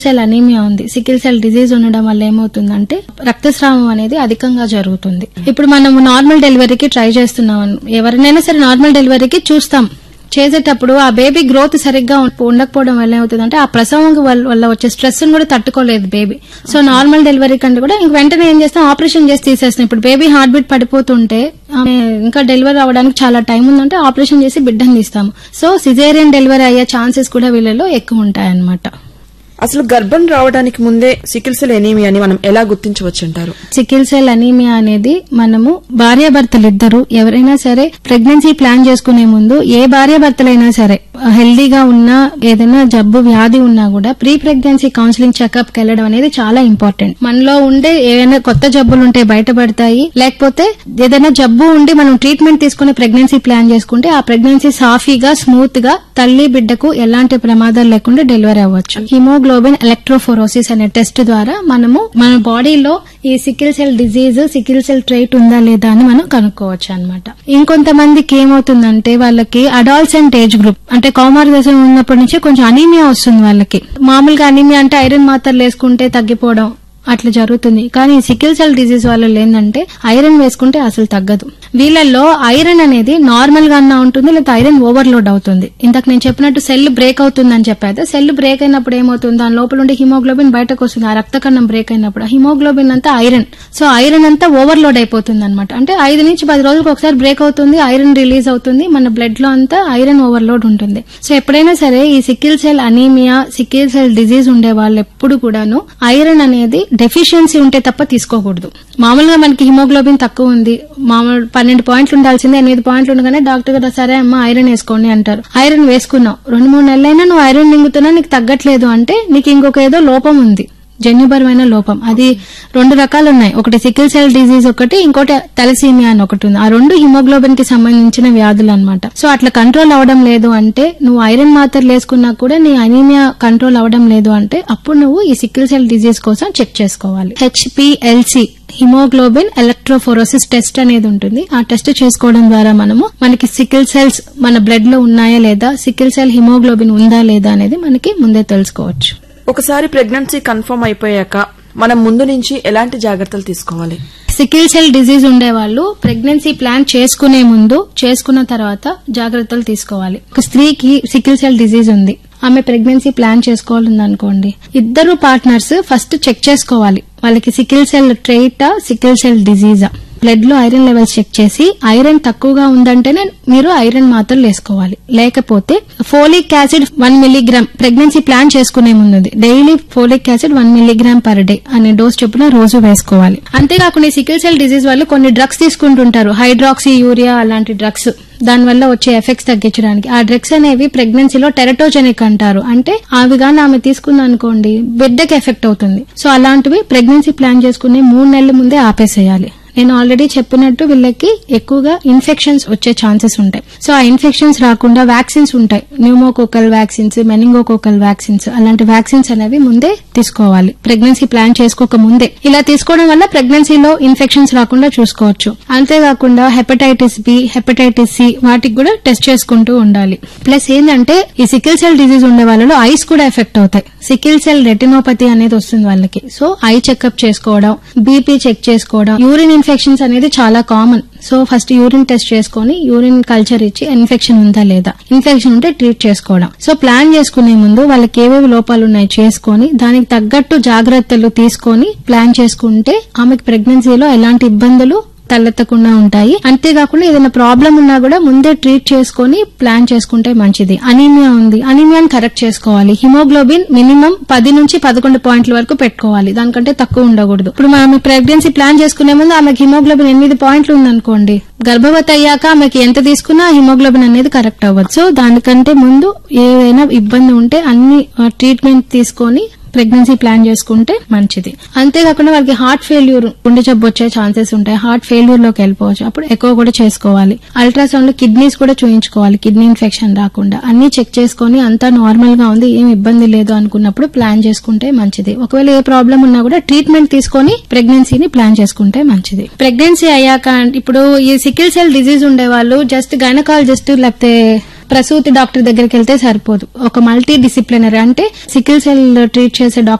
cell anaemia ఉంది sickle cell disease ఉండడం వల్ల ఏమవుతుందంటే రక్తస్రావం అనేది అధికంగా జరుగుతుంది ఇప్పుడు మనం నార్మల్ డెలివరీకి ట్రై చేస్తున్నాం ఎవరినైనా సరే నార్మల్ డెలివరీకి చూస్తాం చేసేటప్పుడు ఆ బేబీ గ్రోత్ సరిగ్గా ఉం- ఉండకపోవడం వల్ల ఏమవుతుందంటే ఆ ప్రసవం వల్ల వల్ల వచ్చే స్ట్రెస్ కూడా తట్టుకోలేదు బేబీ సో నార్మల్ డెలివరీ కంటే కూడా ఇంక వెంటనే ఏం చేస్తాం ఆపరేషన్ చేసి తీసేస్తాం ఇప్పుడు బేబీ హార్ట్ బీట్ పడిపోతుంటే ఆమె ఇంకా డెలివరీ అవ్వడానికి చాలా టైం ఉందంటే ఆపరేషన్ చేసి బిడ్డను తీస్తాము సో సిజేరియన్ డెలివరీ అయ్యే ఛాన్సెస్ కూడా వీళ్ళలో ఎక్కువ ఉంటాయన్నమాట అసలు గర్భం రావడానికి ముందే సికిల్ సెల్ ఎనీమియాని మనం ఎలా గుర్తించవచ్చు అంటారు సికిల్ సెల్ అనీమియా అనేది మనము భార్యాభర్తలు ఇద్దరు ఎవరైనా సరే ప్రెగ్నెన్సీ ప్లాన్ చేసుకునే ముందు ఏ భార్యాభర్తలైనా సరే హెల్దీగా ఉన్నా ఏదైనా జబ్బు వ్యాధి ఉన్నా కూడా ప్రీ ప్రెగ్నెన్సీ కౌన్సిలింగ్ చెకప్ కి వెళ్ళడం అనేది చాలా ఇంపార్టెంట్ మనలో ఉండే ఏదైనా కొత్త జబ్బులు ఉంటే బయటపడతాయి లేకపోతే ఏదైనా జబ్బు ఉండి మనం ట్రీట్మెంట్ తీసుకుని ప్రెగ్నెన్సీ ప్లాన్ చేసుకుంటే ఆ ప్రెగ్నెన్సీ సాఫీగా స్మూత్ గా తల్లి బిడ్డకు ఎలాంటి ప్రమాదాలు లేకుండా డెలివరీ అవ్వచ్చు హిమోగ్లోబిన్ ఎలక్ట్రోఫోరోసిస్ అనే టెస్ట్ ద్వారా మనము మన బాడీలో ఈ sickle cell disease sickle cell trait ఉందా లేదా అని మనం కనుక్కోవచ్చు అనమాట ఇంకొంతమందికి ఏమవుతుందంటే వాళ్ళకి అడాల్సెంట్ ఏజ్ గ్రూప్ అంటే కౌమార దశ ఉన్నప్పటి నుంచే కొంచెం అనీమియా వస్తుంది వాళ్ళకి మామూలుగా అనీమియా అంటే ఐరన్ మాత్రలు వేసుకుంటే తగ్గిపోవడం అట్లా జరుగుతుంది కానీ సికిల్ సెల్ డిజీజ్ వాళ్ళలో ఏంటంటే ఐరన్ వేసుకుంటే అసలు తగ్గదు వీళ్ళల్లో ఐరన్ అనేది నార్మల్ గా అన్నా ఉంటుంది లేదా ఐరన్ ఓవర్లోడ్ అవుతుంది ఇంతకు నేను చెప్పినట్టు సెల్ బ్రేక్ అవుతుందని చెప్పాను సెల్ బ్రేక్ అయినప్పుడు ఏమవుతుంది దాని లోపల ఉండే హిమోగ్లోబిన్ బయటకు వస్తుంది ఆ రక్త కణం బ్రేక్ అయినప్పుడు ఆ హిమోగ్లోబిన్ అంతా ఐరన్ సో ఐరన్ అంతా ఓవర్లోడ్ అయిపోతుంది అనమాట అంటే ఐదు నుంచి పది రోజులకు ఒకసారి బ్రేక్ అవుతుంది ఐరన్ రిలీజ్ అవుతుంది మన బ్లడ్ లో అంతా ఐరన్ ఓవర్లోడ్ ఉంటుంది సో ఎప్పుడైనా సరే ఈ sickle cell anaemia sickle cell disease ఉండే వాళ్ళు ఎప్పుడు కూడాను ఐరన్ అనేది డెఫిషియన్సీ ఉంటే తప్ప తీసుకోకూడదు మామూలుగా మనకి హిమోగ్లోబిన్ తక్కువ ఉంది మామూలు పన్నెండు పాయింట్లు ఉండాల్సింది ఎనిమిది పాయింట్లు ఉండగానే డాక్టర్ గారు సరే అమ్మా ఐరన్ వేసుకోండి అంటారు ఐరన్ వేసుకున్నావు రెండు మూడు నెలలైనా నువ్వు ఐరన్ మింగుతున్నా నీకు తగ్గట్లేదు అంటే నీకు ఇంకొక ఏదో లోపం ఉంది జన్యుపరమైన లోపం అది రెండు రకాలు ఉన్నాయి ఒకటి సికిల్ సెల్ డిజీజ్ ఒకటి ఇంకోటి తలసీమియా అని ఒకటి ఉంది ఆ రెండు హిమోగ్లోబిన్ కి సంబంధించిన వ్యాధులు అన్నమాట సో అట్లా కంట్రోల్ అవడం లేదు అంటే నువ్వు ఐరన్ మాత్రలు వేసుకున్నా కూడా నీ అనీమియా కంట్రోల్ అవడం లేదు అంటే అప్పుడు నువ్వు ఈ సికిల్ సెల్ డిజీజ్ కోసం చెక్ చేసుకోవాలి హెచ్పిఎల్సి హిమోగ్లోబిన్ ఎలక్ట్రోఫోరోసిస్ టెస్ట్ అనేది ఉంటుంది ఆ టెస్ట్ చేసుకోవడం ద్వారా మనము మనకి సికిల్ సెల్స్ మన బ్లడ్ లో ఉన్నాయా లేదా సికిల్ సెల్ హిమోగ్లోబిన్ ఉందా లేదా అనేది మనకి ముందే తెలుసుకోవచ్చు ఒకసారి ప్రెగ్నెన్సీ కన్ఫర్మ్ అయిపోయాక మనం ముందు నుంచి ఎలాంటి జాగ్రత్తలు తీసుకోవాలి సికిల్ సెల్ డిజీజ్ ఉండే వాళ్ళు ప్రెగ్నెన్సీ ప్లాన్ చేసుకునే ముందు చేసుకున్న తర్వాత జాగ్రత్తలు తీసుకోవాలి ఒక స్త్రీకి సికిల్ సెల్ డిజీజ్ ఉంది ఆమె ప్రెగ్నెన్సీ ప్లాన్ చేసుకోవాలని అనుకోండి ఇద్దరు పార్ట్నర్స్ ఫస్ట్ చెక్ చేసుకోవాలి వాళ్ళకి సికిల్ సెల్ ట్రైటా సికిల్ సెల్ డిజీజా బ్లడ్ లో ఐరన్ లెవెల్స్ చెక్ చేసి ఐరన్ తక్కువగా ఉందంటేనే మీరు ఐరన్ మాత్రలు వేసుకోవాలి లేకపోతే folic acid one milligram pregnancy plan చేసుకునే ముందు daily folic acid one milligram per day అనే డోస్ చొప్పున రోజు వేసుకోవాలి అంతేకాకుండా ఈ సికిల్ సెల్ డిజీజ్ వాళ్ళు కొన్ని డ్రగ్స్ తీసుకుంటుంటారు హైడ్రాక్సీ యూరియా అలాంటి డ్రగ్స్ దానివల్ల వచ్చే ఎఫెక్ట్స్ తగ్గించడానికి ఆ డ్రగ్స్ అనేవి ప్రెగ్నెన్సీలో టెరటోజెనిక్ అంటారు అంటే అవి కానీ ఆమె తీసుకుంది అనుకోండి బిడ్డకి ఎఫెక్ట్ అవుతుంది సో అలాంటివి ప్రెగ్నెన్సీ ప్లాన్ చేసుకునే మూడు నెలల ముందే ఆపేసేయాలి నేను ఆల్రెడీ చెప్పినట్టు వీళ్ళకి ఎక్కువగా ఇన్ఫెక్షన్స్ వచ్చే ఛాన్సెస్ ఉంటాయి సో ఆ ఇన్ఫెక్షన్స్ రాకుండా వ్యాక్సిన్స్ ఉంటాయి న్యూమోకోకల్ వ్యాక్సిన్స్ మెనింగోకోకల్ వ్యాక్సిన్స్ అలాంటి వ్యాక్సిన్స్ అనేవి ముందే తీసుకోవాలి ప్రెగ్నెన్సీ ప్లాన్ చేసుకోక ముందే ఇలా తీసుకోవడం వల్ల ప్రెగ్నెన్సీలో ఇన్ఫెక్షన్స్ రాకుండా చూసుకోవచ్చు అంతేకాకుండా హెపటైటిస్ బి హెపటైటిస్ సి వాటికి కూడా టెస్ట్ చేసుకుంటూ ఉండాలి ప్లస్ ఏంటంటే ఈ సికిల్ సెల్ డిజీజ్ ఉండే వాళ్ళలో ఐస్ కూడా ఎఫెక్ట్ అవుతాయి సికిల్ సెల్ రెటినోపతి అనేది వస్తుంది వాళ్ళకి సో ఐ చెకప్ చేసుకోవడం బీపీ చెక్ చేసుకోవడం యూరిన్ ఇన్ఫెక్షన్స్ అనేది చాలా common so first urine test చేసుకొని యూరిన్ కల్చర్ ఇచ్చి ఇన్ఫెక్షన్ ఉందా లేదా ఇన్ఫెక్షన్ ఉంటే ట్రీట్ చేసుకోవడం సో ప్లాన్ చేసుకునే ముందు వాళ్ళకి ఏవేవి లోపాలు ఉన్నాయి చేసుకొని దానికి తగ్గట్టు జాగ్రత్తలు తీసుకొని ప్లాన్ చేసుకుంటే ఆమెకు ప్రెగ్నెన్సీలో ఎలాంటి ఇబ్బందులు తలెత్తకుండా ఉంటాయి అంతేకాకుండా ఏదైనా ప్రాబ్లం ఉన్నా కూడా ముందే ట్రీట్ చేసుకొని ప్లాన్ చేసుకుంటే మంచిది అనీమియా ఉంది అనీమియాని కరెక్ట్ చేసుకోవాలి హిమోగ్లోబిన్ మినిమం పది నుంచి పదకొండు పాయింట్ల వరకు పెట్టుకోవాలి దానికంటే తక్కువ ఉండకూడదు ఇప్పుడు ఆమె ప్రెగ్నెన్సీ ప్లాన్ చేసుకునే ముందు ఆమెకి హిమోగ్లోబిన్ ఎనిమిది పాయింట్లు ఉందనుకోండి గర్భవతి అయ్యాక ఆమెకి ఎంత తీసుకున్నా హిమోగ్లోబిన్ అనేది కరెక్ట్ అవ్వదు సో దానికంటే ముందు ఏదైనా ఇబ్బంది ఉంటే అన్ని ట్రీట్మెంట్ తీసుకొని ప్రెగ్నెన్సీ ప్లాన్ చేసుకుంటే మంచిది అంతేకాకుండా వాళ్ళకి హార్ట్ ఫెయిల్యూర్ గుండె జబ్బు వచ్చే ఛాన్సెస్ ఉంటాయి హార్ట్ ఫెయిల్యూర్ లోకి వెళ్ళిపోవచ్చు అప్పుడు ఎక్కువ కూడా చేసుకోవాలి అల్ట్రాసౌండ్ లో కిడ్నీస్ కూడా చూయించుకోవాలి కిడ్నీ ఇన్ఫెక్షన్ రాకుండా అన్ని చెక్ చేసుకొని అంతా నార్మల్ గా ఉంది ఏం ఇబ్బంది లేదు అనుకున్నప్పుడు ప్లాన్ చేసుకుంటే మంచిది ఒకవేళ ఏ ప్రాబ్లం ఉన్నా కూడా ట్రీట్మెంట్ తీసుకొని ప్రెగ్నెన్సీని ప్లాన్ చేసుకుంటే మంచిది ప్రెగ్నెన్సీ అయ్యాక ఇప్పుడు ఈ సికిల్ సెల్ డిజీజ్ ఉండే వాళ్ళు జస్ట్ గైనకాలజిస్ట్ లేకపోతే ప్రసూతి డాక్టర్ దగ్గరికి వెళ్తే సరిపోదు ఒక మల్టీ డిసిప్లినరీ అంటే సికిల్ సెల్ ట్రీట్ చేసే డాక్టర్